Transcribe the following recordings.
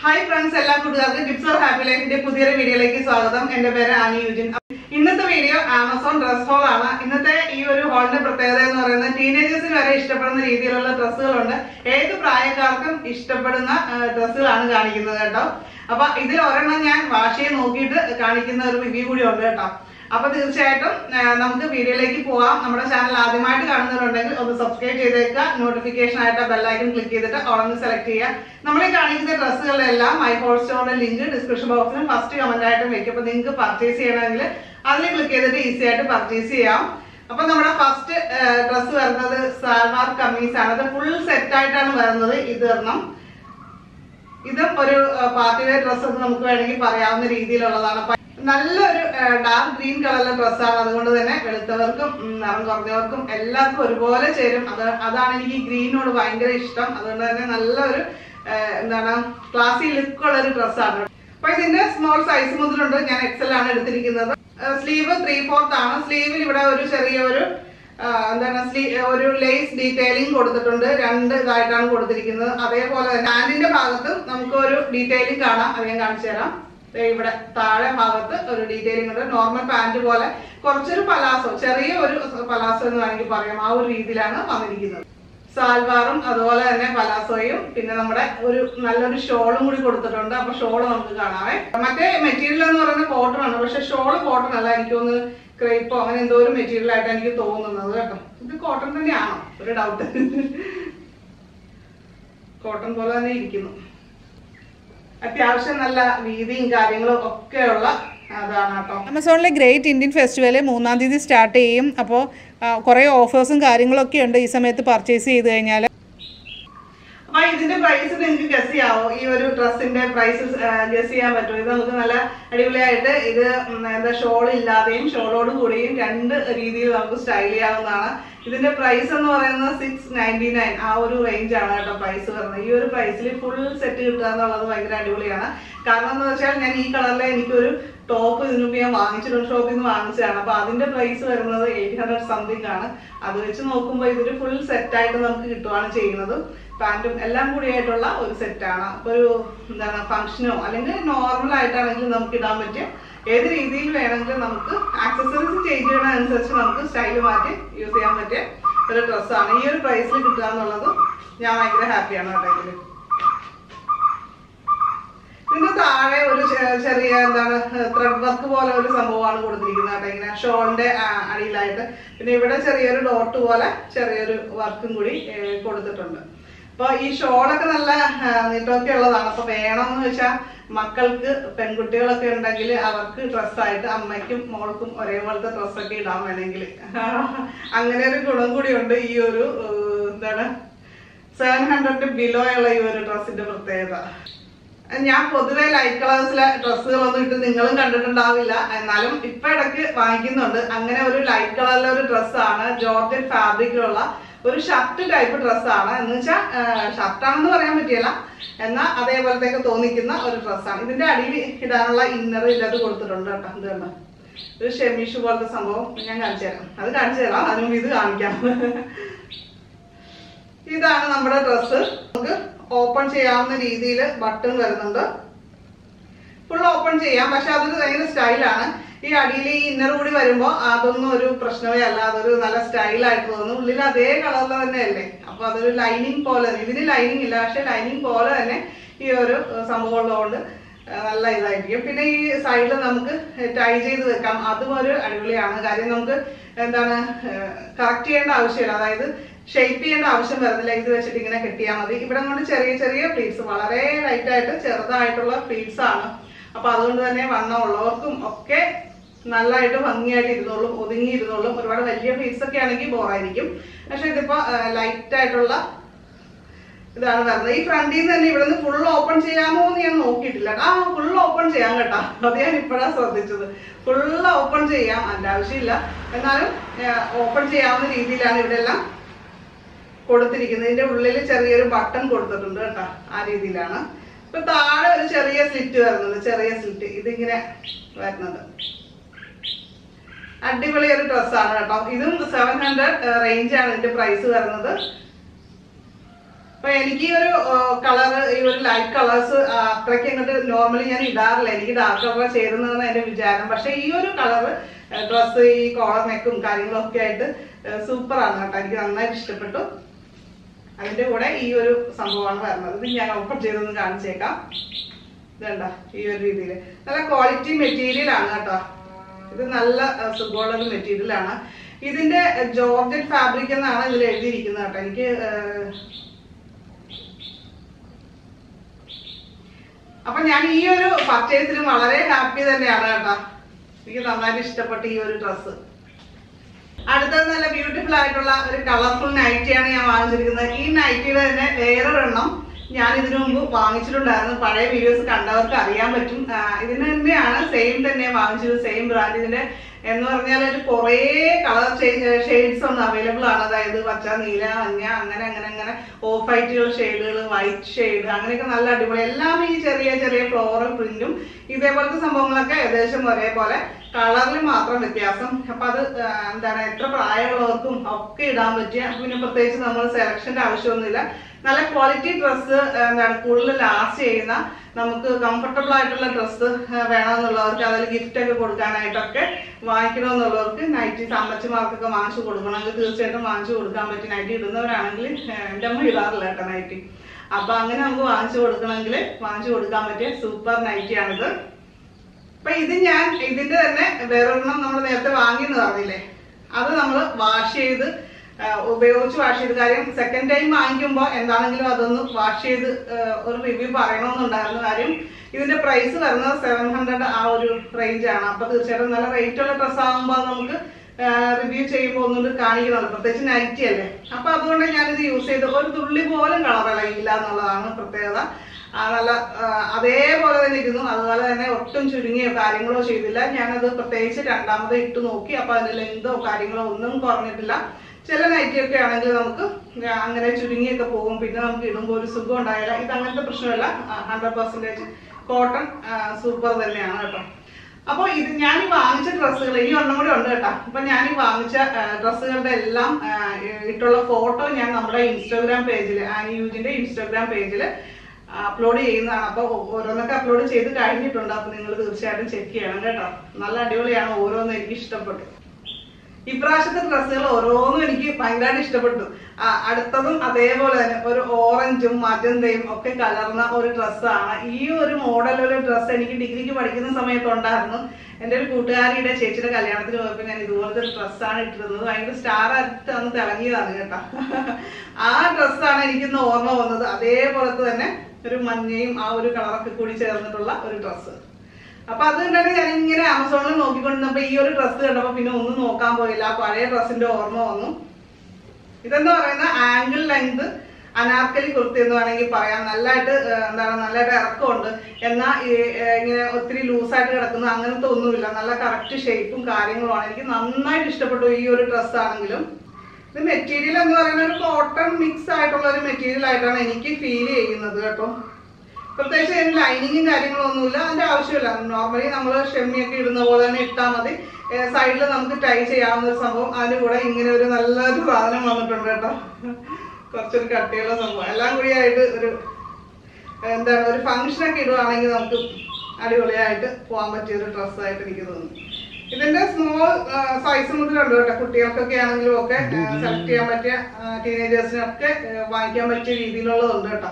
hi friends എല്ലാ കൂട്ടുകാർക്കും tips or happy ലൈഫിന്റെ പുതിയൊരു വീഡിയോയിലേക്ക് സ്വാഗതം എന്റെ പേര് ആനി യുജിൻ ഇന്നത്തെ വീഡിയോ ആമസോൺ ഡ്രസ് ഹോൾ ആണ് ഇന്നത്തെ ഈ ഒരു ഹോളിന്റെ പ്രത്യേകത എന്ന് പറയുന്നത് ടീനേജേഴ്സിന് വരെ ഇഷ്ടപ്പെടുന്ന രീതിയിലുള്ള ഡ്രസ്സുകളുണ്ട് ഏത് പ്രായക്കാർക്കും ഇഷ്ടപ്പെടുന്ന ഡ്രസ്സുകളാണ് കാണിക്കുന്നത് കേട്ടോ അപ്പൊ ഇതിൽ ഒരെണ്ണം ഞാൻ വാഷ് ചെയ്ത് നോക്കിയിട്ട് കാണിക്കുന്ന ഒരു റിവ്യൂ കൂടി ഉണ്ട് കേട്ടോ അപ്പൊ തീർച്ചയായിട്ടും ആ, നമുക്ക് വീഡിയോയിലേക്ക് പോവാം നമ്മുടെ ചാനൽ ആദ്യമായിട്ട് കാണുന്നവരുണ്ടെങ്കിൽ ഒന്ന് സബ്സ്ക്രൈബ് ചെയ്തേക്കുക നോട്ടിഫിക്കേഷൻ ആയിട്ട് ബെല്ലൈക്കൺ ക്ലിക്ക് ചെയ്തിട്ട് ഓളൊന്ന് സെലക്ട് ചെയ്യുക നമ്മൾ ഈ കാണിക്കുന്ന ഡ്രസ്സുകളെല്ലാം മൈ ഹോൾ സ്റ്റോറിന്റെ ലിങ്ക് ഡിസ്ക്രിപ്ഷൻ ബോക്സിലും ഫസ്റ്റ് കമന്റ് ആയിട്ടും വെക്കും അപ്പൊ നിങ്ങൾക്ക് പർച്ചേസ് ചെയ്യണമെങ്കിൽ അതിൽ ക്ലിക്ക് ചെയ്തിട്ട് ഈസി ആയിട്ട് പർച്ചേസ് ചെയ്യാം അപ്പൊ നമ്മുടെ ഫസ്റ്റ് ഡ്രസ്സ് വരുന്നത് സാൽവാർ കമ്മീസ് ആണ് അത് ഫുൾ സെറ്റ് ആയിട്ടാണ് വരുന്നത് ഇത് ഒരെണ്ണം ഇതും ഒരു പാർട്ടി വെയർ ഡ്രസ്സ് എന്ന് നമുക്ക് വേണമെങ്കിൽ പറയാവുന്ന രീതിയിലുള്ളതാണ് പ- നല്ലൊരു ഡാർക്ക് ഗ്രീൻ കളറിലെ ഡ്രസ്സാണ് അതുകൊണ്ട് തന്നെ വെളുത്തവർക്കും ഉം, നിറം കുറഞ്ഞവർക്കും എല്ലാവർക്കും ഒരുപോലെ ചേരും അത് അതാണ് എനിക്ക് ഈ ഗ്രീനോട് ഭയങ്കര ഇഷ്ടം അതുകൊണ്ട് തന്നെ നല്ലൊരു ആ, എന്താണ് ക്ലാസി ലുക്ക് ഉള്ള ഒരു ഡ്രസ്സാണ് അപ്പൊ ഇതിന്റെ സ്മോൾ സൈസ് മുതലുണ്ട് ഞാൻ എക്സൽ ആണ് എടുത്തിരിക്കുന്നത് സ്ലീവ് ത്രീ ഫോർത്ത് ആണ് സ്ലീവിൽ ഇവിടെ ഒരു ചെറിയ ഒരു ആ, എന്താണ് സ്ലീ ഒരു ലേസ് ഡീറ്റെയിലിംഗ് കൊടുത്തിട്ടുണ്ട് രണ്ട് ഇതായിട്ടാണ് കൊടുത്തിരിക്കുന്നത് അതേപോലെ തന്നെ ഹാൻഡിന്റെ ഭാഗത്ത് നമുക്ക് ഒരു ഡീറ്റെയിലിംഗ് കാണാം അത് ഞാൻ കാണിച്ചു തരാം ദേ ഇവിടെ താഴെ ഭാഗത്ത് ഒരു ഡീറ്റെയിലിംഗ് ഉണ്ട് നോർമൽ പാന്റ് പോലെ കുറച്ചൊരു പലാസോ ചെറിയ ഒരു പലാസോ എന്ന് വേണമെങ്കിൽ പറയാം ആ ഒരു രീതിയിലാണ് വന്നിരിക്കുന്നത് സാൽവാറും അതുപോലെ തന്നെ പലാസോയും പിന്നെ നമ്മുടെ ഒരു നല്ലൊരു ഷോളും കൂടി കൊടുത്തിട്ടുണ്ട് അപ്പൊ ഷോള് നമുക്ക് കാണാവേ മറ്റേ മെറ്റീരിയൽ എന്ന് പറയുന്നത് കോട്ടൺ ആണ് പക്ഷെ ഷോള് കോട്ടൺ അല്ല എനിക്കൊന്ന് ക്രേപ്പോ അങ്ങനെ എന്തോ ഒരു മെറ്റീരിയൽ ആയിട്ട് എനിക്ക് തോന്നുന്നത് കേട്ടോ ഇത് കോട്ടൺ തന്നെയാണോ ഒരു ഡൗട്ട് കോട്ടൺ പോലെ തന്നെ ഇരിക്കുന്നു അത്യാവശ്യം നല്ല വീതിയും കാര്യങ്ങളും ഒക്കെയുള്ള അതാണ് കേട്ടോ ആമസോണിലെ ഗ്രേറ്റ് ഇന്ത്യൻ ഫെസ്റ്റിവൽ മൂന്നാം തീയതി സ്റ്റാർട്ട് ചെയ്യും അപ്പോൾ കുറേ ഓഫേഴ്സും കാര്യങ്ങളൊക്കെ ഉണ്ട് ഈ സമയത്ത് പർച്ചേസ് ചെയ്ത് കഴിഞ്ഞാൽ അപ്പൊ ഇതിന്റെ പ്രൈസ് നിങ്ങൾക്ക് ഗസ് ചെയ്യാവോ ഈ ഒരു ഡ്രസ്സിന്റെ പ്രൈസ് ഗസ് ചെയ്യാൻ പറ്റുമോ ഇത് നമുക്ക് നല്ല അടിപൊളിയായിട്ട് ഇത് ഉം, എന്താ ഷോൾ ഇല്ലാതെയും ഷോളോട് കൂടിയും രണ്ട് രീതിയിൽ നമുക്ക് സ്റ്റൈൽ ചെയ്യാവുന്നതാണ് ഇതിന്റെ പ്രൈസ് എന്ന് പറയുന്നത് സിക്സ് നയൻറ്റി നയൻ ആ ഒരു റേഞ്ച് ആണ് കേട്ടോ പ്രൈസ് വരുന്നത് ഈ ഒരു പ്രൈസിൽ ഫുൾ സെറ്റ് കിട്ടുക എന്നുള്ളത് ഭയങ്കര അടിപൊളിയാണ് കാരണം എന്ന് വെച്ചാൽ ഞാൻ ഈ കളറിലെ എനിക്കൊരു ടോപ്പ് ഇതിനു മുമ്പ് ഞാൻ വാങ്ങിച്ചിട്ടുണ്ട് ഷോപ്പിൽ നിന്ന് വാങ്ങിച്ചതാണ് അപ്പൊ അതിന്റെ പ്രൈസ് വരുന്നത് എയ്റ്റ് ഹൺഡ്രഡ് സംതിങ് ആണ് അത് വെച്ച് നോക്കുമ്പോൾ ഇതൊരു ഫുൾ സെറ്റ് ആയിട്ട് നമുക്ക് കിട്ടുകയാണ് ചെയ്യുന്നത് പാന്റും എല്ലാം കൂടിയായിട്ടുള്ള ഒരു സെറ്റാണ് അപ്പൊ ഒരു എന്താണ് ഫംഗ്ഷനോ അല്ലെങ്കിൽ നോർമൽ ആയിട്ടാണെങ്കിലും നമുക്ക് ഇടാൻ പറ്റും ഏത് രീതിയിൽ വേണമെങ്കിലും നമുക്ക് ആക്സസറീസ് ചേഞ്ച് ചെയ്യണതനുസരിച്ച് നമുക്ക് സ്റ്റൈൽ മാറ്റി യൂസ് ചെയ്യാൻ പറ്റിയ ഒരു ഡ്രസ്സാണ് ഈ ഒരു പ്രൈസിൽ കിട്ടുക എന്നുള്ളത് ഞാൻ ഭയങ്കര ഹാപ്പിയാണ് കേട്ടോ ഇതില് ഇതിന്റെ താഴെ ഒരു ചെ- ചെറിയ എന്താണ് ത്രെഡ് വർക്ക് പോലെ ഒരു സംഭവമാണ് കൊടുത്തിരിക്കുന്നത് കേട്ടോ ഇങ്ങനെ ഷോളിന്റെ അടിയിലായിട്ട് പിന്നെ ഇവിടെ ചെറിയൊരു ഡോട്ട് പോലെ ചെറിയൊരു വർക്കും കൂടി ഏ, കൊടുത്തിട്ടുണ്ട് അപ്പൊ ഈ ഷോളൊക്കെ നല്ല ആ, നീട്ടമൊക്കെ ഉള്ളതാണ് അപ്പൊ വേണമെന്ന് വെച്ചാൽ മക്കൾക്ക് പെൺകുട്ടികളൊക്കെ ഉണ്ടെങ്കിൽ അവർക്ക് ഡ്രസ്സായിട്ട് അമ്മയ്ക്കും മോൾക്കും ഒരേപോലത്തെ ഡ്രസ്സൊക്കെ ഇടാൻ വേണമെങ്കിൽ അങ്ങനെ ഒരു ഗുണം കൂടിയുണ്ട് ഈ ഒരു ഏഹ്, എന്താണ് സെവൻ ഹൺഡ്രഡ് ബിലോ ഉള്ള ഈ ഒരു ഡ്രസ്സിന്റെ പ്രത്യേകത ഞാൻ പൊതുവെ ലൈറ്റ് കളേഴ്സിലെ ഡ്രസ്സുകളൊന്നും ഇട്ട് നിങ്ങളും കണ്ടിട്ടുണ്ടാവില്ല എന്നാലും ഇപ്പൊ ഇടയ്ക്ക് വാങ്ങിക്കുന്നുണ്ട് അങ്ങനെ ഒരു ലൈറ്റ് കളറിലെ ഒരു ഡ്രസ്സാണ് ജോർജൻ ഫാബ്രിക്കിലുള്ള ഒരു ഷർട്ട് ടൈപ്പ് ഡ്രസ്സാണ് എന്ന് വെച്ചാൽ ഷർട്ടാണെന്ന് പറയാൻ പറ്റിയല്ല എന്നാൽ അതേപോലത്തേക്ക് തോന്നിക്കുന്ന ഒരു ഡ്രസ്സാണ് ഇതിന്റെ അടിയിൽ ഇടാനുള്ള ഇന്നർ ഇതിനകത്ത് കൊടുത്തിട്ടുണ്ട് കേട്ടോ ഇത് കണ്ടോ ഒരു ഷെമീഷ് പോലത്തെ സംഭവം ഞാൻ കാണിച്ചു തരാം അത് കാണിച്ചു തരാം അതിന് മുമ്പ് ഇത് കാണിക്കാം ഇതാണ് നമ്മുടെ ഡ്രസ്സ് നമുക്ക് ഓപ്പൺ ചെയ്യാവുന്ന രീതിയിൽ ബട്ടൺ വരുന്നുണ്ട് ഫുൾ ഓപ്പൺ ചെയ്യാം പക്ഷെ അതൊരു ഭയങ്കര സ്റ്റൈലാണ് ഈ അടിയിൽ ഈ ഇന്നർ കൂടി വരുമ്പോൾ അതൊന്നും ഒരു പ്രശ്നമേ അല്ല അതൊരു നല്ല സ്റ്റൈലായിട്ട് തോന്നുന്നു ഉള്ളിൽ അതേ കളറിൽ തന്നെ അല്ലേ അപ്പൊ അതൊരു ലൈനിങ് പോലെ തന്നെ ഇതിന് ലൈനിങ് ഇല്ല പക്ഷെ ലൈനിങ് പോലെ തന്നെ ഈ ഒരു ഏഹ്, സംഭവം ഉള്ളതുകൊണ്ട് ഏഹ്, നല്ല ഇതായിരിക്കും പിന്നെ ഈ സൈഡിൽ നമുക്ക് ടൈ ചെയ്ത് വെക്കാം അതും ഒരു അടിപൊളിയാണ് കാര്യം നമുക്ക് എന്താണ് കറക്റ്റ് ചെയ്യേണ്ട ആവശ്യമില്ല അതായത് ഷേപ്പ് ചെയ്യേണ്ട ആവശ്യം വരുന്നില്ല ഇത് വെച്ചിട്ട് ഇങ്ങനെ കെട്ടിയാൽ മതി ഇവിടെ കൊണ്ട് ചെറിയ ചെറിയ പ്ലീറ്റ്സ് വളരെ ലൈറ്റ് ആയിട്ട് ചെറുതായിട്ടുള്ള പ്ലീറ്റ്സ് ആണ് അപ്പൊ അതുകൊണ്ട് തന്നെ വണ്ണം ഉള്ളവർക്കും ഒക്കെ നല്ലതായിട്ട് ഭംഗിയായിട്ട് ഇരുന്നോളും ഒതുങ്ങി ഇരുന്നോളും ഒരുപാട് വലിയ പ്ലീറ്റ്സ് ഒക്കെ ആണെങ്കിൽ ബോറായിരിക്കും പക്ഷെ ഇതിപ്പോ ലൈറ്റ് ആയിട്ടുള്ള ഇതാണ് വരുന്നത് ഈ ഫ്രണ്ടിൽ നിന്ന് തന്നെ ഇവിടെ നിന്ന് ഫുൾ ഓപ്പൺ ചെയ്യാമോ എന്ന് ഞാൻ നോക്കിയിട്ടില്ല ആ ഫുൾ ഓപ്പൺ ചെയ്യാം കേട്ടോ അത് ഞാൻ ഇപ്പോഴാണ് ശ്രദ്ധിച്ചത് ഫുൾ ഓപ്പൺ ചെയ്യാം അതിന്റെ ആവശ്യമില്ല എന്നാലും ഓപ്പൺ ചെയ്യാവുന്ന രീതിയിലാണ് ഇവിടെ എല്ലാം കൊടുത്തിരിക്കുന്നത് ഇതിന്റെ ഉള്ളിൽ ചെറിയൊരു ബട്ടൺ കൊടുത്തിട്ടുണ്ട് കേട്ടോ ആ രീതിയിലാണ് ഇപ്പൊ താഴെ ഒരു ചെറിയ സ്ലിറ്റ് വരുന്നുണ്ട് ചെറിയ സ്ലിറ്റ് ഇതിങ്ങനെ വരുന്നുണ്ട് അടിപൊളി ഒരു ഡ്രസ്സാണ് കേട്ടോ ഇതും സെവൻ ഹൺഡ്രഡ് റേഞ്ച് ആണ് ഇതിന്റെ പ്രൈസ് വരുന്നത് അപ്പൊ അപ്പൊ എനിക്ക് ഈ ഒരു കളർ ഈ ഒരു ലൈറ്റ് കളേഴ്സ് അത്രയ്ക്ക് അങ്ങോട്ട് നോർമലി ഞാൻ ഇടാറില്ല എനിക്ക് ഡാർക്ക് കളർ ചേരുന്നതെന്ന് എന്റെ വിചാരം പക്ഷെ ഈ ഒരു കളർ ഡ്രസ്സ് ഈ കോളർ നെക്കും കാര്യങ്ങളും ഒക്കെ ആയിട്ട് സൂപ്പർ ആണ് കേട്ടോ എനിക്ക് നന്നായിട്ട് ഇഷ്ടപ്പെട്ടു അതിന്റെ കൂടെ ഈ ഒരു സംഭവമാണ് വരുന്നത് ഇത് ഞാൻ ഓപ്പൺ ചെയ്തൊന്ന് കാണിച്ചേക്കാം ഇതണ്ട ഈ ഒരു രീതിയിൽ നല്ല ക്വാളിറ്റി മെറ്റീരിയൽ ആണ് കേട്ടോ ഇത് നല്ല ആ, സുഖമുള്ള ഒരു മെറ്റീരിയൽ ആണ് ഇതിന്റെ ജോർജറ്റ് ഫാബ്രിക് എന്നാണ് ഇതിൽ എഴുതിയിരിക്കുന്നത് കേട്ടോ എനിക്ക് ആ, അപ്പൊ ഞാൻ ഈ ഒരു പർച്ചേസിന് വളരെ ഹാപ്പി തന്നെയാണ് കേട്ടോ എനിക്ക് നന്നായിട്ട് ഇഷ്ടപ്പെട്ട ഈ ഒരു ഡ്രസ്സ് അടുത്തത് നല്ല ബ്യൂട്ടിഫുൾ ആയിട്ടുള്ള ഒരു കളർഫുൾ നൈറ്റിയാണ് ഞാൻ വാങ്ങിച്ചിരിക്കുന്നത് ഈ നൈറ്റിയുടെ തന്നെ വേറൊരെണ്ണം ഞാൻ ഇതിനു മുമ്പ് വാങ്ങിച്ചിട്ടുണ്ടായിരുന്നു പഴയ വീഡിയോസ് കണ്ടവർക്ക് അറിയാൻ പറ്റും ആ, ഇതിന് തന്നെയാണ് സെയിം തന്നെ വാങ്ങിച്ചത് സെയിം ബ്രാൻഡ് ഇതിന്റെ എന്ന് പറഞ്ഞാൽ ഒരു കുറേ കളർ ഷെയ്ഡ്സ് ഒന്ന് അവൈലബിൾ ആണ് അതായത് പച്ച നീല മഞ്ഞ അങ്ങനെ അങ്ങനെ അങ്ങനെ ഓഫ് വൈറ്റുകൾ ഷെയ്ഡുകൾ വൈറ്റ് ഷെയ്ഡ് അങ്ങനെയൊക്കെ നല്ല അടിപൊളി എല്ലാം ഈ ചെറിയ ചെറിയ ഫ്ലോറൽ പ്രിന്റും ഇതേപോലത്തെ സംഭവങ്ങളൊക്കെ ഏകദേശം ഒരേപോലെ കളറിൽ മാത്രം വ്യത്യാസം അപ്പൊ അത് ആ, എന്താണ് എത്ര പ്രായമുള്ളവർക്കും ഒക്കെ ഇടാൻ പറ്റിയ പിന്നെ പ്രത്യേകിച്ച് നമ്മൾ സെലക്ഷന്റെ ആവശ്യമൊന്നുമില്ല നല്ല ക്വാളിറ്റി ഡ്രസ്സ് എന്താണ് കൂടുതൽ ലാസ്റ്റ് ചെയ്യുന്ന നമുക്ക് കംഫർട്ടബിൾ ആയിട്ടുള്ള ഡ്രസ്സ് വേണമെന്നുള്ളവർക്ക് അതിൽ ഗിഫ്റ്റ് ഒക്കെ കൊടുക്കാനായിട്ടൊക്കെ വാങ്ങിക്കണമെന്നുള്ളവർക്ക് നൈറ്റി അമ്മച്ചിമാർക്കൊക്കെ വാങ്ങിച്ചു കൊടുക്കണമെങ്കിൽ തീർച്ചയായിട്ടും വാങ്ങിച്ചു കൊടുക്കാൻ പറ്റും നൈറ്റി ഇടുന്നവരാണെങ്കിൽ ഏഹ്, എൻ്റെ അമ്മ ഇടാറില്ല കേട്ടോ നൈറ്റി അപ്പൊ അങ്ങനെ നമുക്ക് വാങ്ങിച്ചു കൊടുക്കണമെങ്കിൽ വാങ്ങിച്ചു കൊടുക്കാൻ പറ്റിയ സൂപ്പർ നൈറ്റിയാണിത് അപ്പൊ ഇത് ഞാൻ ഇതിന്റെ തന്നെ വേറൊരെണ്ണം നമ്മൾ നേരത്തെ വാങ്ങിയെന്ന് പറഞ്ഞില്ലേ അത് നമ്മൾ വാഷ് ചെയ്ത് ആ, ഉപയോഗിച്ച് വാഷ് ചെയ്ത് കാര്യം സെക്കൻഡ് ടൈം വാങ്ങിക്കുമ്പോൾ എന്താണെങ്കിലും അതൊന്ന് വാഷ് ചെയ്ത് ആ, ഒരു റിവ്യൂ പറയണമെന്നുണ്ടായിരുന്നു കാര്യം ഇതിന്റെ പ്രൈസ് വരുന്നത് സെവൻ ഹൺഡ്രഡ് ആ ഒരു റേഞ്ച് ആണ് അപ്പൊ തീർച്ചയായിട്ടും നല്ല റേറ്റ് ഉള്ള ഡ്രസ്സ് ആകുമ്പോൾ നമുക്ക് റിവ്യൂ ചെയ്യുമ്പോൾ ഒന്നുകൂടി കാണിക്കണമല്ലോ പ്രത്യേകിച്ച് നൈറ്റി അല്ലേ അപ്പൊ അതുകൊണ്ട് ഞാനിത് യൂസ് ചെയ്ത് ഒരു തുള്ളി പോലും കളർ ഇളകിയില്ല എന്നുള്ളതാണ് പ്രത്യേകത ആ, നല്ല ആ, അതേപോലെ തന്നെ ഇരുന്നു അതുപോലെ തന്നെ ഒട്ടും ചുരുങ്ങിയോ കാര്യങ്ങളോ ചെയ്തില്ല ഞാനത് പ്രത്യേകിച്ച് രണ്ടാമത് ഇട്ട് നോക്കി അപ്പൊ അതിന്റെ ലെങ്തോ കാര്യങ്ങളോ ഒന്നും കുറഞ്ഞിട്ടില്ല ചില നൈറ്റി ഒക്കെ ആണെങ്കിൽ നമുക്ക് അങ്ങനെ ചുരുങ്ങിയൊക്കെ പോകും പിന്നെ നമുക്ക് ഇടുമ്പോൾ ഒരു സുഖം ഉണ്ടായില്ല ഇത് അങ്ങനത്തെ പ്രശ്നമല്ല ഹൺഡ്രഡ് പെർസെൻറ്റേജ് കോട്ടൺ സൂപ്പർ തന്നെയാണ് കേട്ടോ അപ്പോൾ ഇത് ഞാൻ ഈ വാങ്ങിച്ച ഡ്രസ്സുകൾ ഇനി ഒന്നും കൂടെ ഉണ്ട് കേട്ടോ അപ്പൊ ഞാൻ ഈ വാങ്ങിച്ച ഡ്രസ്സുകളുടെ എല്ലാം ആ, ഇട്ടുള്ള ഫോട്ടോ ഞാൻ നമ്മുടെ ഇൻസ്റ്റാഗ്രാം പേജിൽ ആനി യൂജിന്റെ ഇൻസ്റ്റാഗ്രാം പേജിൽ അപ്ലോഡ് ചെയ്യുന്നതാണ് അപ്പോൾ ഓരോന്നൊക്കെ അപ്ലോഡ് ചെയ്ത് കഴിഞ്ഞിട്ടുണ്ട് അപ്പോൾ നിങ്ങൾ തീർച്ചയായിട്ടും ചെക്ക് ചെയ്യണം കേട്ടോ നല്ല അടിപൊളിയാണ് ഓരോന്നും എനിക്ക് ഇഷ്ടപ്പെട്ടു ഇപ്രാവശ്യത്തെ ഡ്രസ്സുകൾ ഓരോന്നും എനിക്ക് ഭയങ്കരമായിട്ട് ഇഷ്ടപ്പെട്ടു ആ, അടുത്തതും അതേപോലെ തന്നെ ഒരു ഓറഞ്ചും മജന്തയും ഒക്കെ കലർന്ന ഒരു ഡ്രസ്സാണ് ഈ ഒരു മോഡൽ ഒരു ഡ്രസ്സ് എനിക്ക് ഡിഗ്രിക്ക് പഠിക്കുന്ന സമയത്ത് ഉണ്ടായിരുന്നു എൻ്റെ ഒരു കൂട്ടുകാരിയുടെ ചേച്ചിയുടെ കല്യാണത്തിന് പോയപ്പോൾ ഞാൻ ഇതുപോലത്തെ ഒരു ഡ്രസ്സാണ് ഇട്ടിരുന്നത് ഭയങ്കര സ്റ്റാർ ആയിട്ട് അന്ന് തിളങ്ങിയതാണ് കേട്ടോ ആ ഡ്രസ്സാണ് എനിക്കിന്ന് ഓർമ്മ വന്നത് അതേപോലത്തെ തന്നെ ഒരു മഞ്ഞയും ആ ഒരു കളറൊക്കെ കൂടി ചേർന്നിട്ടുള്ള ഒരു ഡ്രസ്സ് അപ്പൊ അത് കണ്ടാണ് ഞാൻ ഇങ്ങനെ ആമസോണിൽ നോക്കിക്കൊണ്ടിരുന്നപ്പോ ഈ ഒരു ഡ്രസ്സ് കണ്ടപ്പോ പിന്നെ ഒന്നും നോക്കാൻ പോയില്ല ആ പഴയ ഡ്രസ്സിന്റെ ഓർമ്മ വന്നു ഇതെന്താ പറയുന്ന ആംഗിൾ ലെങ്ത് അനാർക്കലി കുർത്തി എന്ന് വേണമെങ്കിൽ പറയാം നല്ലതായിട്ട് ഏഹ്, എന്താണ് നല്ലതായിട്ട് ഇറക്കമുണ്ട് എന്നാൽ ഇങ്ങനെ ഒത്തിരി ലൂസായിട്ട് കിടക്കുന്ന അങ്ങനത്തെ ഒന്നുമില്ല നല്ല കറക്റ്റ് ഷേപ്പും കാര്യങ്ങളുമാണ് എനിക്ക് നന്നായിട്ട് ഇഷ്ടപ്പെട്ടു ഈ ഒരു ഡ്രസ്സ് ആണെങ്കിലും ഇത് മെറ്റീരിയൽ എന്ന് പറയുന്ന ഒരു കോട്ടൺ മിക്സ് ആയിട്ടുള്ള ഒരു മെറ്റീരിയൽ ആയിട്ടാണ് എനിക്ക് ഫീൽ ചെയ്യുന്നത് കേട്ടോ പ്രത്യേകിച്ച് അതിന് ലൈനിങ്ങും കാര്യങ്ങളും ഒന്നുമില്ല അതിന്റെ ആവശ്യമില്ല നോർമലി നമ്മൾ ഷെമ്മിയൊക്കെ ഇടുന്ന പോലെ തന്നെ ഇട്ടാൽ മതി സൈഡിൽ നമുക്ക് ടൈ ചെയ്യാവുന്ന ഒരു സംഭവം അതിന്റെ കൂടെ ഇങ്ങനെ ഒരു നല്ലൊരു സാധനം വന്നിട്ടുണ്ട് കേട്ടോ കുറച്ചൊരു കട്ടിയുള്ള സംഭവം എല്ലാം കൂടി ആയിട്ട് ഒരു എന്താണ് ഒരു ഫംഗ്ഷനൊക്കെ ഇടുവാണെങ്കിൽ നമുക്ക് അടിപൊളിയായിട്ട് പോകാൻ പറ്റിയ ഒരു ഡ്രസ്സായിട്ട് എനിക്ക് തോന്നുന്നു ഇതിന്റെ സ്മോൾ സൈസ് മുതലുണ്ട് കേട്ടോ കുട്ടികൾക്കൊക്കെ ആണെങ്കിലും ഒക്കെ സെലക്ട് ചെയ്യാൻ പറ്റിയ ടീനേജേഴ്സിനൊക്കെ വാങ്ങിക്കാൻ പറ്റിയ രീതിയിലുള്ളതുണ്ട് കേട്ടോ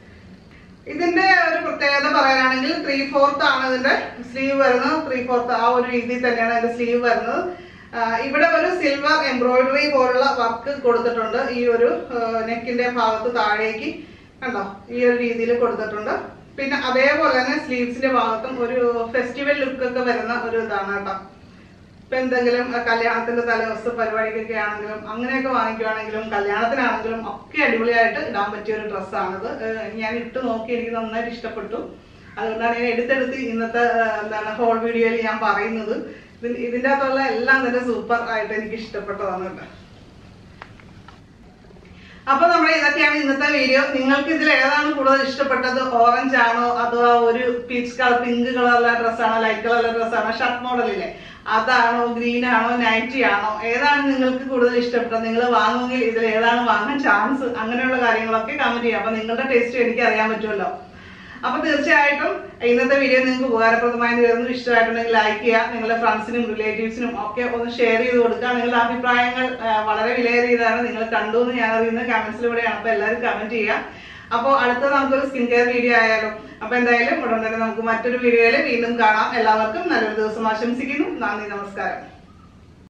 ഇതിന്റെ ഒരു പ്രത്യേകത പറയാനാണെങ്കിൽ ത്രീ ഫോർത്ത് ആണ് ഇതിന്റെ സ്ലീവ് വരുന്നത് ത്രീ ഫോർത്ത് ആ ഒരു രീതിയിൽ തന്നെയാണ് ഇതിന്റെ സ്ലീവ് വരുന്നത് ആ, ഇവിടെ ഒരു സിൽവർ എംബ്രോയിഡറി പോലുള്ള വർക്ക് കൊടുത്തിട്ടുണ്ട് ഈ ഒരു നെക്കിന്റെ ഭാഗത്ത് താഴേക്ക് കണ്ടോ ഈ ഒരു രീതിയിൽ കൊടുത്തിട്ടുണ്ട് പിന്നെ അതേപോലെ തന്നെ സ്ലീവ്സിന്റെ ഭാഗത്തും ഒരു ഫെസ്റ്റിവൽ ലുക്ക് ഒക്കെ വരുന്ന ഒരു ഇതാണ് കേട്ടോ ഇപ്പൊ എന്തെങ്കിലും അഹ് കല്യാണത്തിന്റെ തലേദിവസ പരിപാടിക്കൊക്കെ ആണെങ്കിലും അങ്ങനെയൊക്കെ വാങ്ങിക്കുവാണെങ്കിലും കല്യാണത്തിനാണെങ്കിലും ഒക്കെ അടിപൊളിയായിട്ട് ഇടാൻ പറ്റിയ ഒരു ഡ്രസ്സാണിത് ഞാൻ ഇട്ട് നോക്കി എനിക്ക് നന്നായിട്ട് ഇഷ്ടപ്പെട്ടു അതുകൊണ്ടാണ് ഞാൻ എടുത്തെടുത്ത് ഇന്നത്തെ ഏഹ്, എന്താണ് ഹോൾ വീഡിയോയിൽ ഞാൻ പറയുന്നത് ഇതിന് ഇതിന്റെ അകത്തുള്ള എല്ലാം തന്നെ സൂപ്പർ ആയിട്ട് എനിക്ക് ഇഷ്ടപ്പെട്ടതാണ് കേട്ടോ അപ്പൊ നമ്മുടെ ഇതൊക്കെയാണ് ഇന്നത്തെ വീഡിയോ നിങ്ങൾക്ക് ഇതിൽ ഏതാണ് കൂടുതൽ ഇഷ്ടപ്പെട്ടത് ഓറഞ്ച് ആണോ അതോ ആ ഒരു പീച്ച് കളർ പിങ്ക് കളറുള്ള ഡ്രസ്സാണോ ലൈറ്റ് കളറുള്ള ഡ്രസ്സാണോ ഷർട്ട് മോഡലില്ലേ അതാണോ ഗ്രീൻ ആണോ നൈറ്റി ആണോ ഏതാണ് നിങ്ങൾക്ക് കൂടുതൽ ഇഷ്ടപ്പെട്ടത് നിങ്ങൾ വാങ്ങുമെങ്കിൽ ഇതിൽ ഏതാണ് വാങ്ങാൻ ചാൻസ് അങ്ങനെയുള്ള കാര്യങ്ങളൊക്കെ കമന്റ് ചെയ്യാം അപ്പൊ നിങ്ങളുടെ ടേസ്റ്റ് എനിക്ക് അറിയാൻ പറ്റുമല്ലോ അപ്പൊ തീർച്ചയായിട്ടും ഇന്നത്തെ വീഡിയോ നിങ്ങൾക്ക് ഉപകാരപ്രദമായി തീർന്നു ഇഷ്ടമായിട്ടുണ്ടെങ്കിൽ ലൈക്ക് ചെയ്യുക നിങ്ങളുടെ ഫ്രണ്ട്സിനും റിലേറ്റീവ്സിനും ഒക്കെ ഒന്ന് ഷെയർ ചെയ്ത് കൊടുക്കുക നിങ്ങളുടെ അഭിപ്രായങ്ങൾ ആ, വളരെ വിലയേറിയതാണ് നിങ്ങൾ കണ്ടു എന്ന് ഞാൻ അറിയുന്ന കമന്റ്സിലൂടെയാണ് അപ്പൊ എല്ലാവരും കമന്റ് ചെയ്യുക അപ്പോൾ അടുത്ത നമുക്കൊരു സ്കിൻ കെയർ വീഡിയോ ആയാലും അപ്പൊ എന്തായാലും ഉടൻ തന്നെ നമുക്ക് മറ്റൊരു വീഡിയോയിൽ വീണ്ടും കാണാം എല്ലാവർക്കും നല്ലൊരു ദിവസം ആശംസിക്കുന്നു നന്ദി നമസ്കാരം